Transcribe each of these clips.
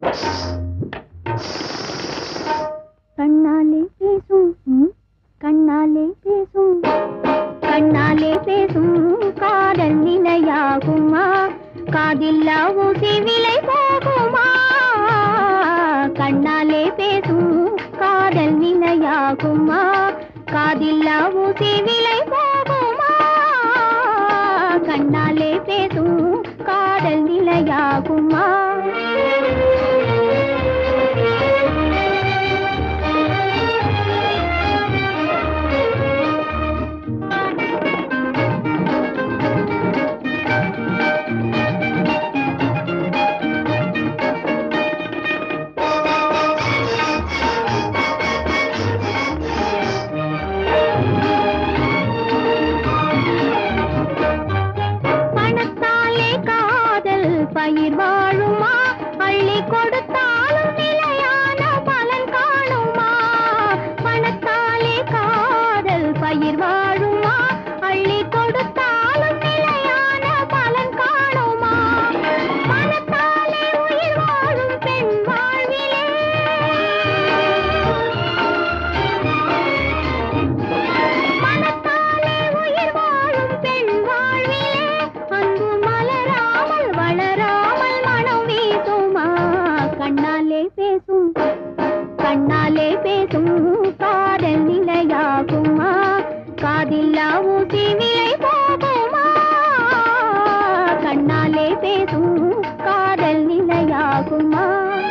கண்ணாலே பேசும் ம், கண்ணாலே பேசும் கண்ணாலே பேசும் காதல் நிலையாகுமா காதில்லா ஊசி விலை போகுமா கண்ணாலே பேசும் காதல் நிலையாகுமா காதில்லா ஊசி விலை போகுமா கண்ணாலே பேசும் காதல் நிலையாகுமா பணத்தாலே காதல் பயிர் வாழுமா அள்ளி கொடுத்தாலும் நிலையான பலன் காணுமா பணத்தாலே காதல் பயிர் வாழுமா அள்ளி கொடுத்தாலும் நிலையான பலன் காணுமா பணத்தாலே உயிர் வாழும் பெண் வாழ்விலே மனத்தாலே உயிர் வாழும் பெண் வாழ்விலே அன்பு மலராமல் வளராமல் மனம் வீசுமா கண்ணாலே பேசும் கண்ணாலே பேசும் காதல் நிலையாகுமா காதில்லா ஊசி விலை போகுமா கண்ணாலே பேசும் காதல் நிலையாகுமா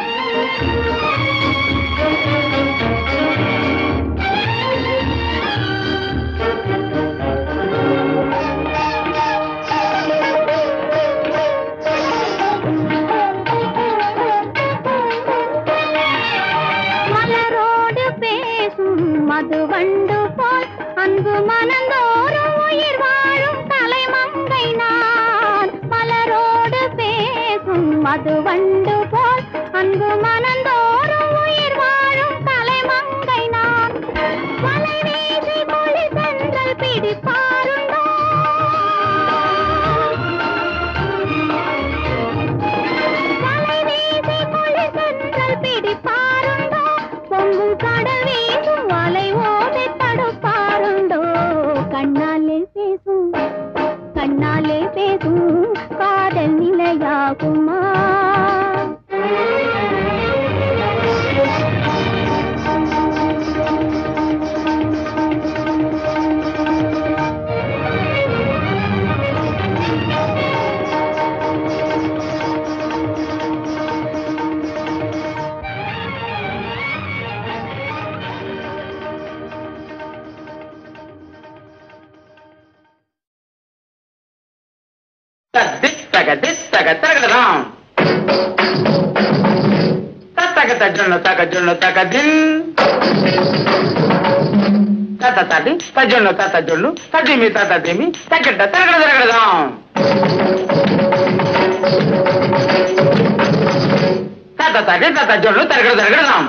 மலரோடு பேசும் மது வண்டு போல் அன்பு மனந்தோறும் உயிர் வாழும் தலைமங்கை நான் மலரோடு பேசும் மது வண்டு போல் அன்பு மனந்தோறும் உயிர் வாழும் தலைமங்கை நான் வலை வீசி மொழி சென்றல் பிடிப்பாருண்டோ வலை வீசி மொழி சென்றல் பிடிப்பாருண்டோ பொங்கும் கடல் வீசும் வலை ஓதை தடுப்பாருண்டோ கண்ணாலே பேசும் கண்ணாலே பேசும் காதல் நிலையாகுமா தித்தக தித்தக தகதம் தத்தக தஜொன்னு தக ஜொன்னு தக தின் தத்த தடி தஜொன்னு தத்த ஜொன்னு தடிமி தத்த திமி தக்கட்ட தரகட தரகடதாம் தத்த தடி தத்த ஜொன்னு தரகட தரகடதாம்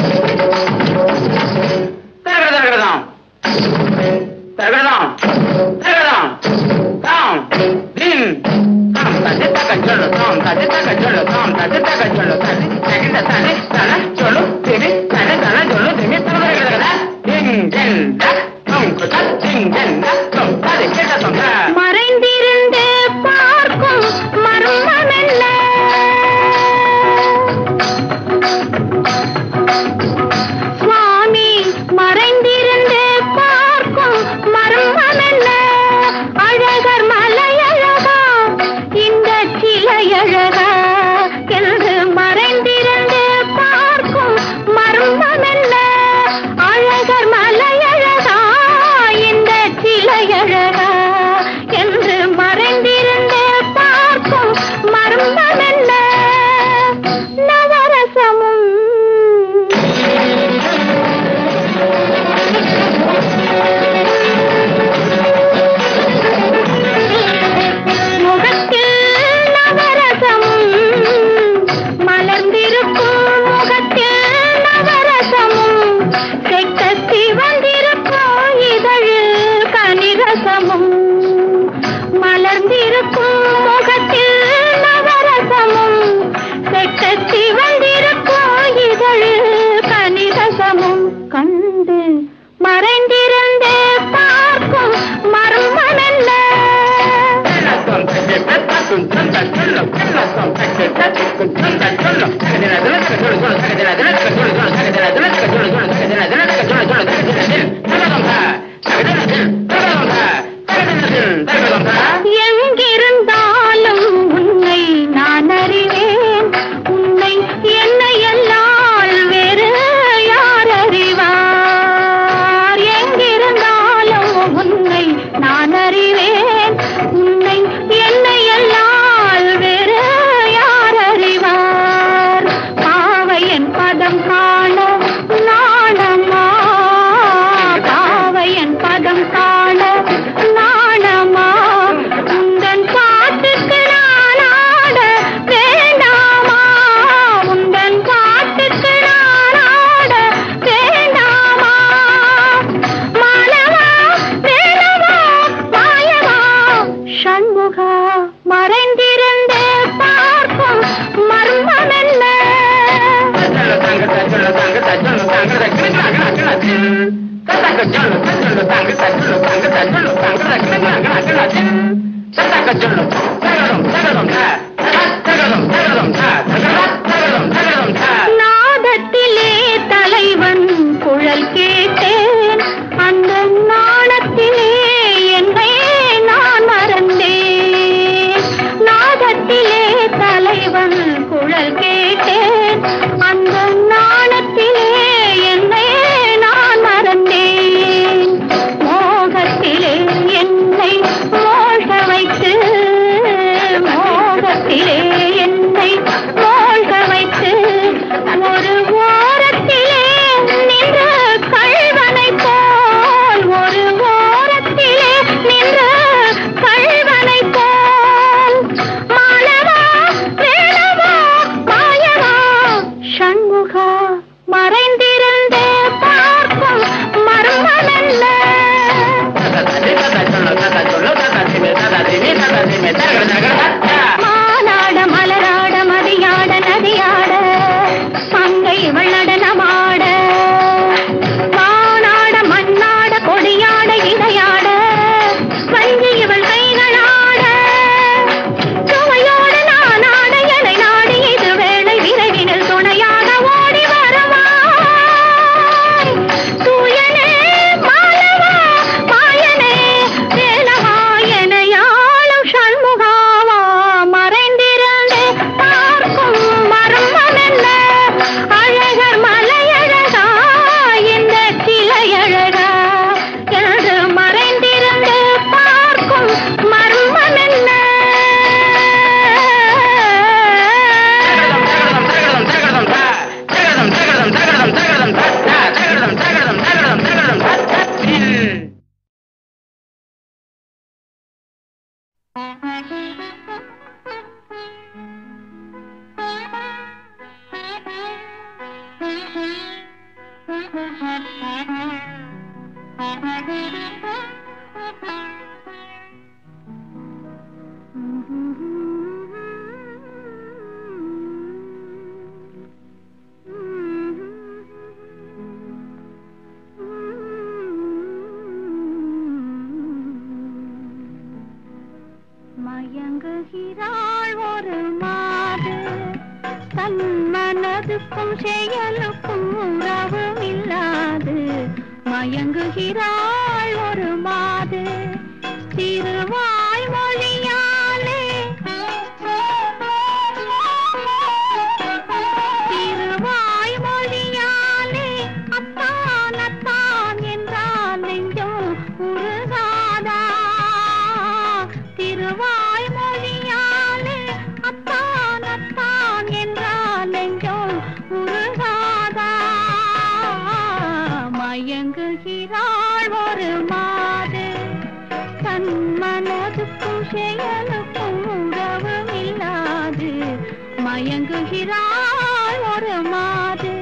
தரகட தரகடதாம் தரகடதாம் தரகடதாம் தாம் தின் தாம் தடி தக்க ஜொன்னு தாம் தடி தக்க ஜொன்னு தாம் தடி தக்க ஜொன்னு தடி தகிட தடி தன ஜொன்னு திமி தன தன ஜொன்னு திமி தரகட திங் தின் த தொங் குத திங் தின் த தொங் தடி கேட்ட தொங்க மறைந்திருந்து பார்க்கும் மர்மம் என்ன சுவாமி மறைந்திருந்து பார்க்கும் மர்மம் என்ன அழகர் மலையழகா இந்த சிலையழகா என்று மறைந்திருந்து எங்கிருந்தாலும் உன்னை நான் அறிவேன் உன்னை என்னை எல்லால் வேறு யார் அறிவார் எங்கிருந்தாலும் உன்னை நான் அறிவேன் உன்னை என்னை எல்லால் வேறு யார் அறிவார் பாவையன் பதம் காண நாணமா பாவையன் பதம் காண நாணமா உந்தன் பாட்டுக்கு நான் ஆட வேண்டாமா உந்தன் பாட்டுக்கு நான் ஆட வேண்டாமா மாலவா வேலவா மாயவா சண்முகா மறைந்திருந்தே பார்க்கும் மர்மம் என்ன நாதத்திலே தலைவன் குழல் கேட்டேன் அந்த நாணத்திலே என்னை நான் மறந்தேன் நாதத்திலே தலைவன் குழல் கேட்டேன் அந்த நாணத்திலே என்னை நான் மறந்தேன் மோகத்திலே என்னை மோக வைத்து மோகத்திலே என்னை மோக வைத்து ஒரு ஓரத்திலே நின்ற கள்வனை போல் ஒரு ஓரத்திலே நின்ற கள்வனை போல் மாலவா வேலவா மாயவா சண்முகா மறைந்திருந்தே பார்க்கும் மர்மம் என்ன மானாட மலராட மதியாட நதியாட மங்கை வள்ளடனமாட வானாட மண்ணாட கொடியாட இடையாட வஞ்சி இவள் கைகளாட சுவையோடு நானாட எனை நாடி இது வேளை விரைவினில் துணையாக ஓடி வருவாய் தூயனே மாலவா மாயனே வேலவா எனையாளும் சண்முகாவா மறைந்திருந்தே பார்க்கும் மர்மம் என்ன அழகர் மலையழகா இந்த சிலையழகா என்று மறைந்திருந்து பார்க்கும் மர்மம் என்ன மயங்குகிறாள் ஒரு மாது தன் மனதுக்கும் செயலுக்கும் உறவும் இல்லாது மயங்குகிறாள் ஒரு மாது திருவாய் மொழியாலே திருவாய் மொழியாலே அத்தான் அத்தான் என்றால் நெஞ்சம் உருகாதா திருவாய் மொழியாலே அத்தான் அத்தான் என்றால் நெஞ்சம் உருகாதா மயங்குகிறாள் ஒரு மாது தன் மனதுக்கும் செயலுக்கும் உறவும் இல்லாது மயங்குகிறாள் ஒரு மாது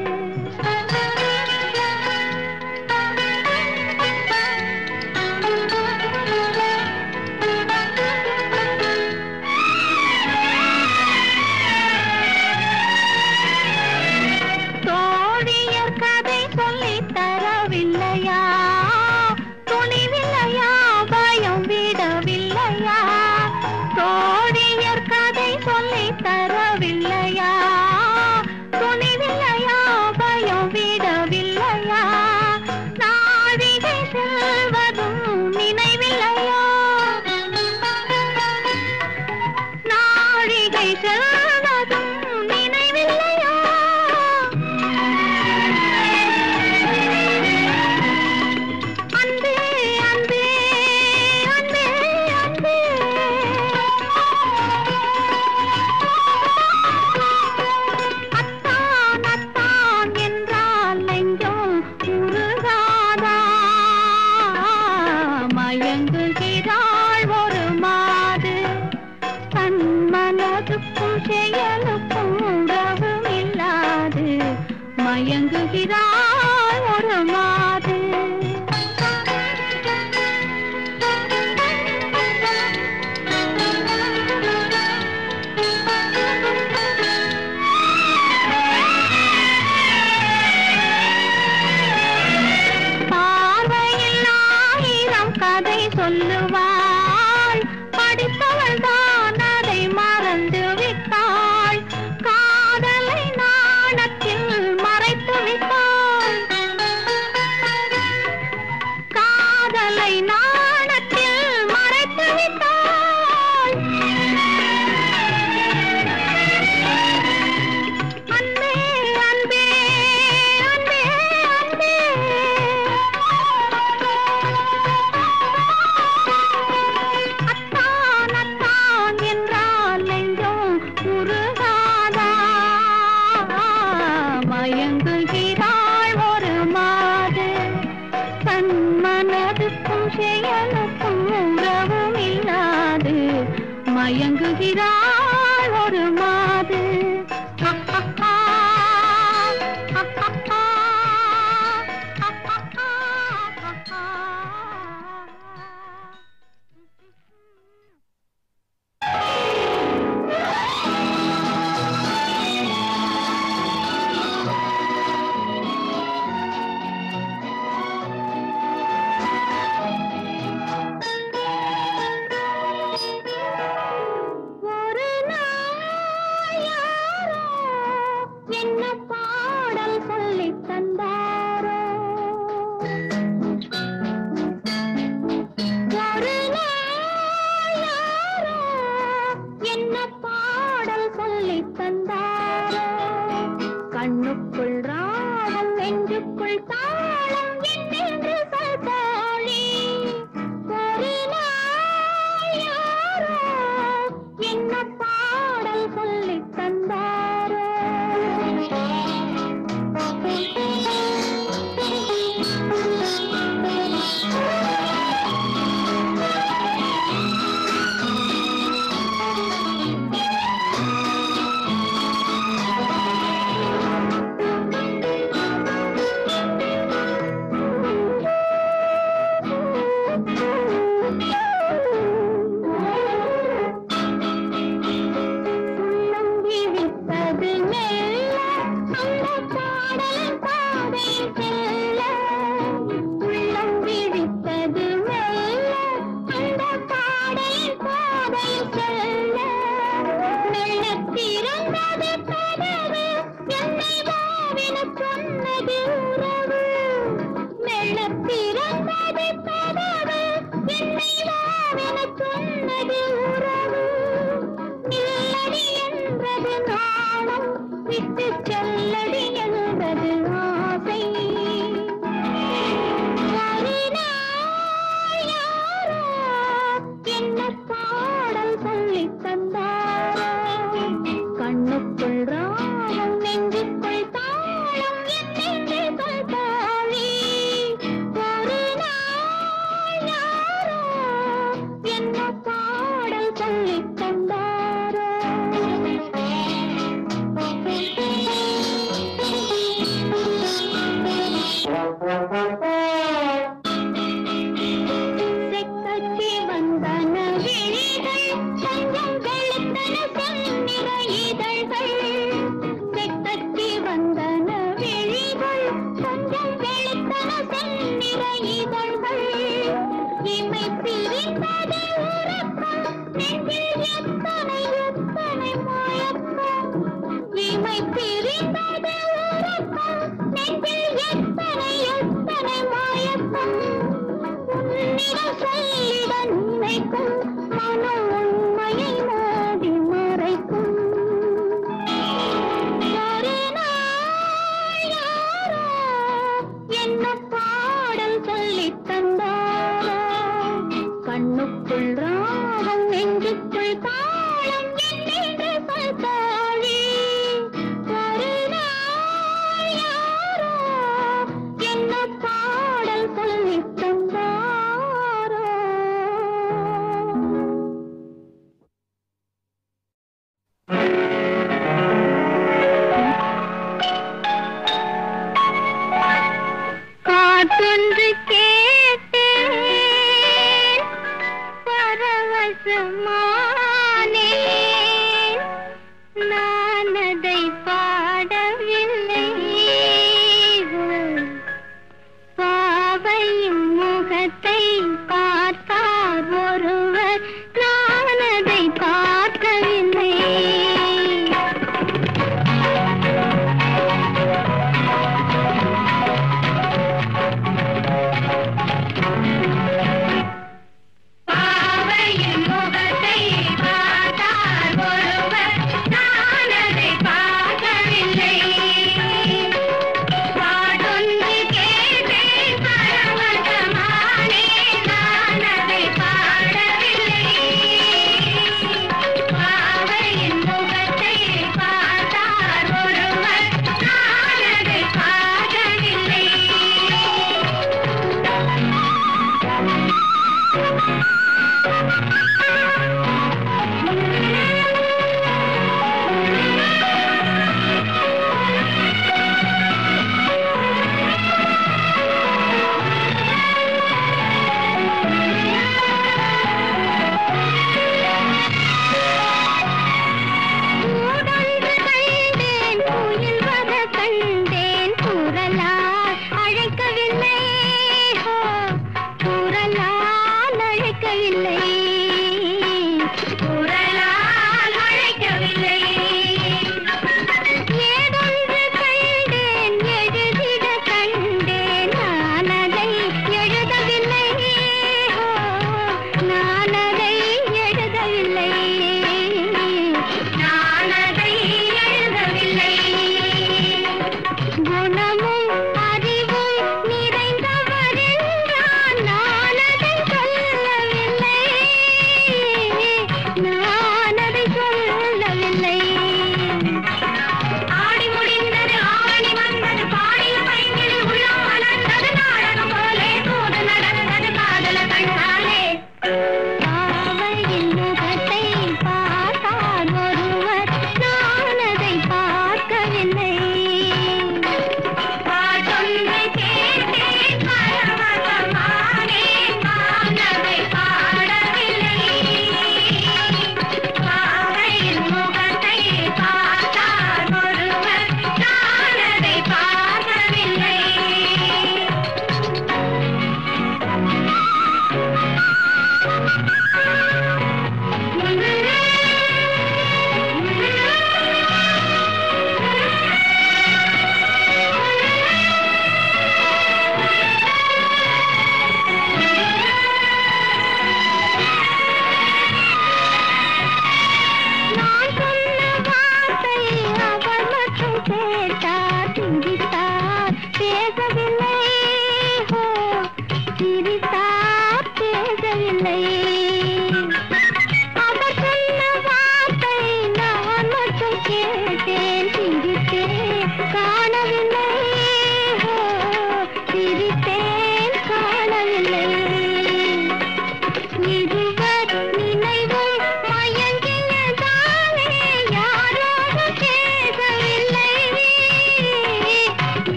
தோழியர் கதை சொல்லித் தரவில்லையா துணிவில்லையா பயம் விடவில்லையா தோழியர் கதை சொல்லித் தரவில்லையா விடவில்லையா துணிவில்லையா பயம் விடவில்லையா நாழிகை செல்வதும் நினைவில்லையா நாழிகை செல்வதும் நினைவில்லையா அன்பே அன்பே அன்பே அன்பே அத்தான் அத்தான் என்றால் நெஞ்சம் உருகாதா மயங்குகிறாள் ஒரு மாது தன் மனதுக்கும் செயலுக்கும் உறவும் இல்லாது மயங்குகிறாள் ஒரு மாது பார்வையில் ஆயிரம் கதை சொல்லுவாள் படித்தவள் தான் அதை மறந்து விட்டாள் காதலை நாணத்தில் மறைத்து விட்டாள் காதலை நாணத்தில் மறைத்து விட்டாள் அன்பே அன்பே அன்பே அன்பே அத்தான் அத்தான் என்றால் நெஞ்சம் உருகாதா மயங்குகிறாள் ஒரு மாது தன் மனதுக்கும் செயலுக்கும் உறவும் இல்லாது மயங்குகிறாள் ஒரு மாது ஒரு நாள் யாரோ என்ன பாடல் சொல்லித் தந்தாரோ ஒரு நாள் யாரோ என்ன பாடல் சொல்லித் தந்தாரோ கண்ணுக்குள் ராகம் நெஞ்சுக்குள் தாளம் என்னென்று சொல்பாளி ஒரு நாள் யாரோ என்ன பாடல் சொல்லித் தந்தாரோ உள்ளம் விழிப்பது மெல்ல அந்த பாடல் பாதை செல்ல உள்ளம் விழிப்பது மெல்ல அந்த பாடல் பாதை செல்ல மெல்ல திறந்தது கதவு என்னை வாவென சொன்னது உறவு மெல்ல திறந்தது கதவு என்னை வாவென சொன்னது உறவு நில்லடி என்றது நாணம் விட்டு செல்லடி என்பது ஆசை ஒரு நாள் யாரோ என்ன பாடல் சொல்லித் தந்தாரோ கண்ணுக்குள் ராகம் நான் அதை பாடவில்லை பாவையும் முகத்தை பார்த்தார் ஒருவர் நான் அதை பார்க்கவில்லை பாவையின் முகத்தை பார்த்தார் ஒருவர் நான் அதை பார்க்க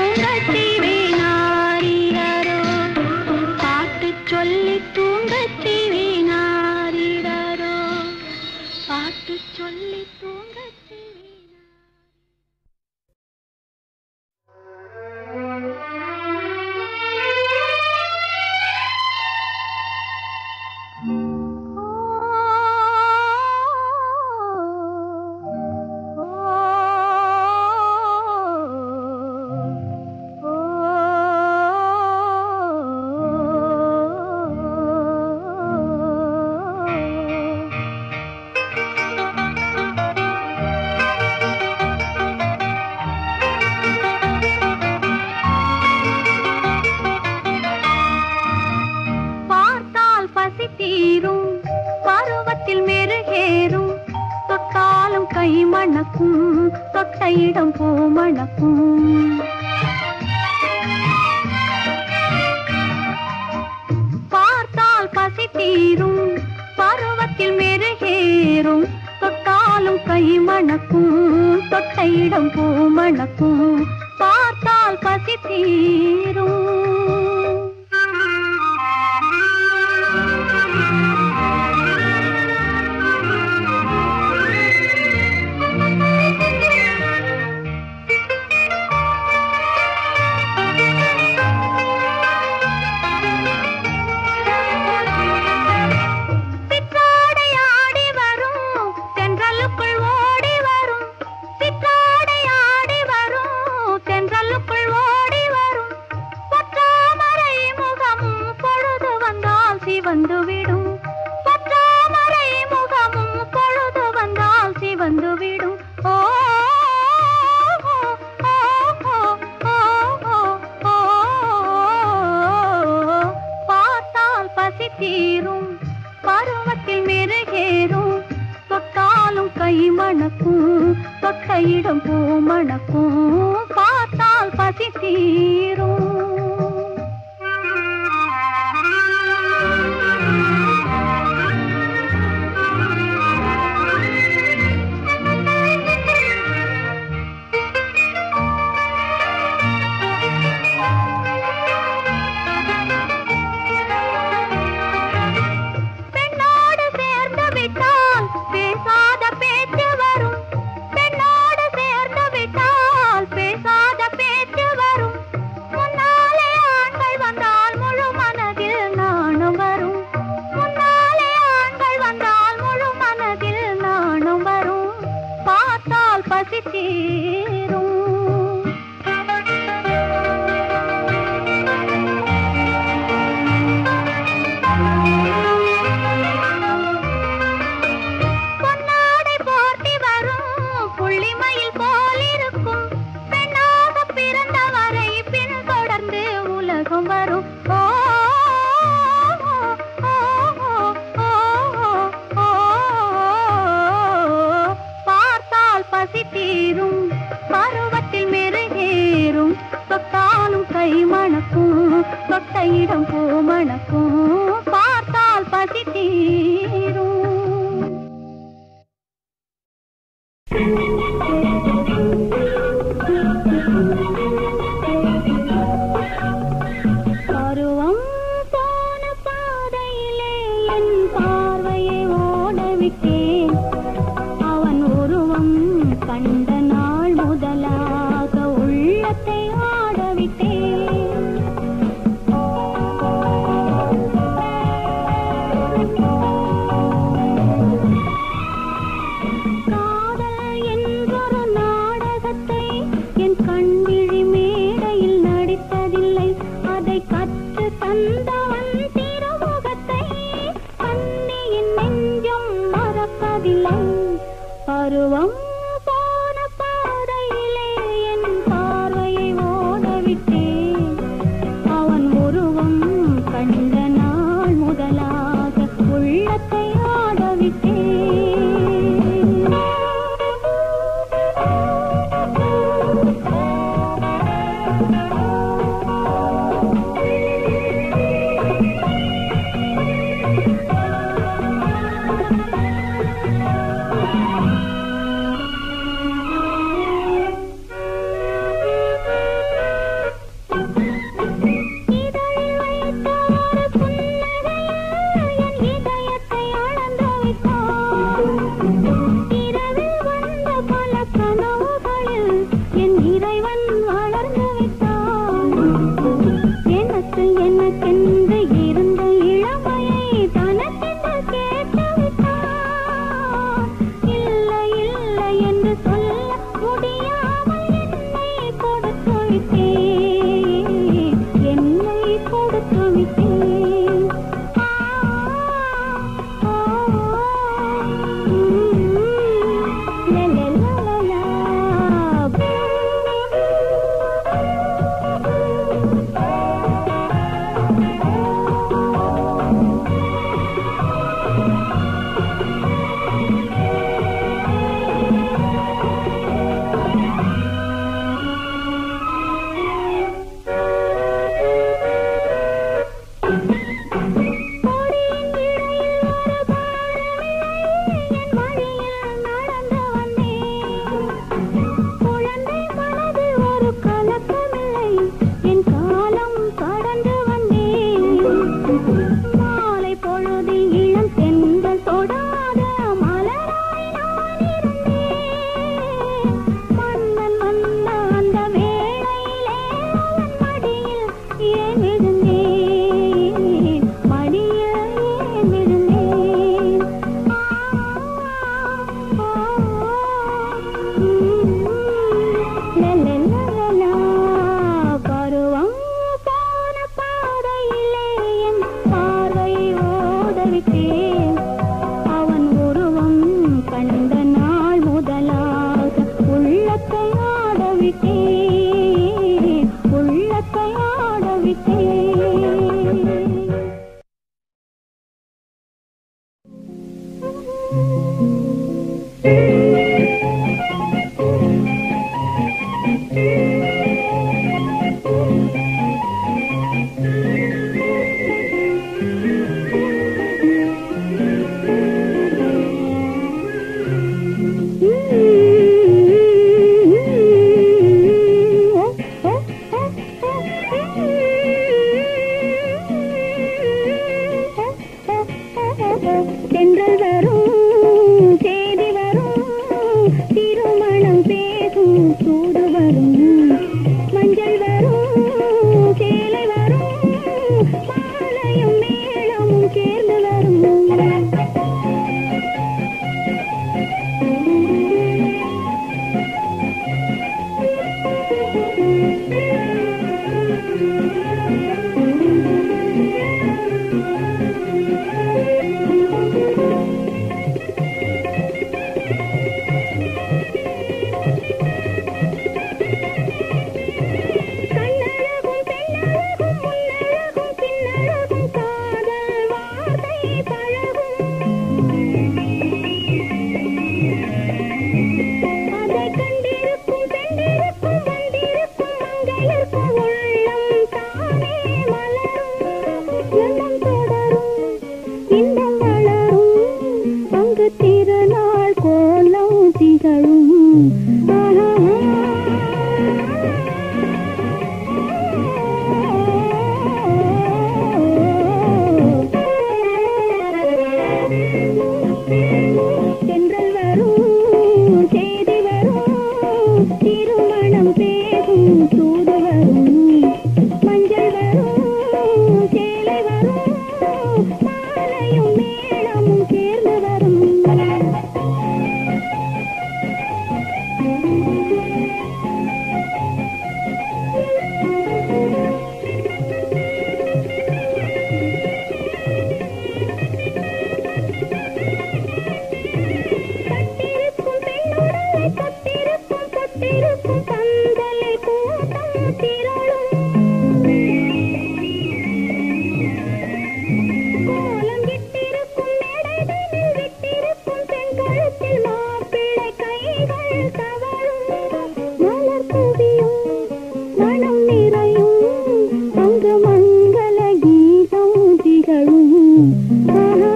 தூங்கச் செய்வேனாரிரரோ பாட்டு சொல்லி தூங்கச் செய்வேனாரிரரோ பாட்டு சொல்லி தூங்கச் செய்வேனா பார்த்தால் பசி தீரும் பருவத்தில் மெருகேறும் தொட்டாலும் கை மணக்கும் தொட்ட இடம் பூ மணக்கும் பார்த்தால் பசி தீரும் பருவத்தில் மெருகேறும் தொட்டாலும் கை மணக்கும் தொட்ட இடம் பூ மணக்கும் பார்த்தால் பசி தீரும் சிற்றாடை ஆடி வரும் தென்றலுக்குள் ஓடி வரும் சிற்றாடை ஆடி வரும் தென்றலுக்குள் ஓடி வரும் பொற்றாமரை முகமும் பொழுது வந்தால் சிவந்து விடும் பொற்றாமரை முகமும் பொழுது வந்தால் சிவந்து விடும் ஓ ஓ, ஓ, ஓ, ஓ, ஓ, ஓ. பார்த்தால் பசி தீரும் பருவத்தில் மெருகேறும் தொட்டாலும் கை மணக்கும் தொட்ட இடம் பூ மணக்கும் பார்த்தால் பசி தீரும் பெண்ணோடு சேர்ந்து விட்டால் பேசாத பேச்சு வரும் பெண்ணோடு சேர்ந்து விட்டால் பேசாத பேச்சு வரும் முன்னாலே ஆண்கள் வந்தால் முழு மனதில் நாணம் வரும் முன்னாலே ஆண்கள் வந்தால் முழு மனதில் நாணம் வரும் பார்த்தால் பசி தீரும் பொன்னாடை போர்த்தி வரும் புள்ளிமயில் போல் இருக்கும் பெண்ணாக பிறந்தவரை பின் தொடர்ந்து உலகம் வரும் ஓ ஓ, ஓ, ஓ, ஓ, பார்த்தால் பசி தீரும் பருவத்தில் மெருகேறும் தொட்டாலும் கை மணக்கும் தொட்ட இடம் பூ மணக்கும் பார்த்தால் பசி தீரும் பருவம் போன பாதையிலே என் பார்வையை ஓடவிட்டேன் அவன் உருவம் கண்ட நாள் முதலாக உள்ளத்தை ஆடவிட்டேன் காதல் என்றொரு நாடகத்தை என் கண்விழி மேடையில் நடித்ததில்லை அதை கற்று தந்தவன் திருமுகத்தை கண்ணியின் நெஞ்சம் மறப்பதில்லை பருவம் போன பாதையிலே என் பார்வையை ஓடவிட்டேன் அவன் உருவம் கண்ட நாள் முதலாக உள்ளத்தை ஆடவிட்டேன் தென்றல் வரும் செய்தி வரும் திருமணம் பேசும் சூடு வரும் மஞ்சள் வரும் சேலை வரும் மாலையும் மேளமும் சேர்ந்து வரும் கண்ணழகும் பெண்ணழகும் முன்னழகும் பின்னழகும் காதல் வார்த்தை பழகும் அதை கண்டிருக்கும் கண்டிருக்கும் வந்திருக்கும் மங்கையர்க்கும் உள்ளம் தானே மலரும் எண்ணம் தொடரும் இன்பம் வளரும் அங்கு திருநாள் கோலம் திகழும் ஆஹா தென்றல் வரும் செய்தி வரும் திருமணம் பேசும் தூது வரும் மஞ்சள் வரும் சேலை வரும் மாலையும் மேளமும் சேர்ந்து வரும் கட்டிருக்கும் பெண்ணுடலை கட்டிருக்கும் தொட்டிருக்கும் பந்தலில் கூட்டம் திரளும் கோலம் இட்டிருக்கும் மேடைதனில் விட்டிருக்கும் பெண் கழுத்தில் மாப்பிள்ளை கைகள் தவழும் மலர் குவியும் மனம் நிறையும் அங்கு மங்கள கீதம் திகழும் ஆஹா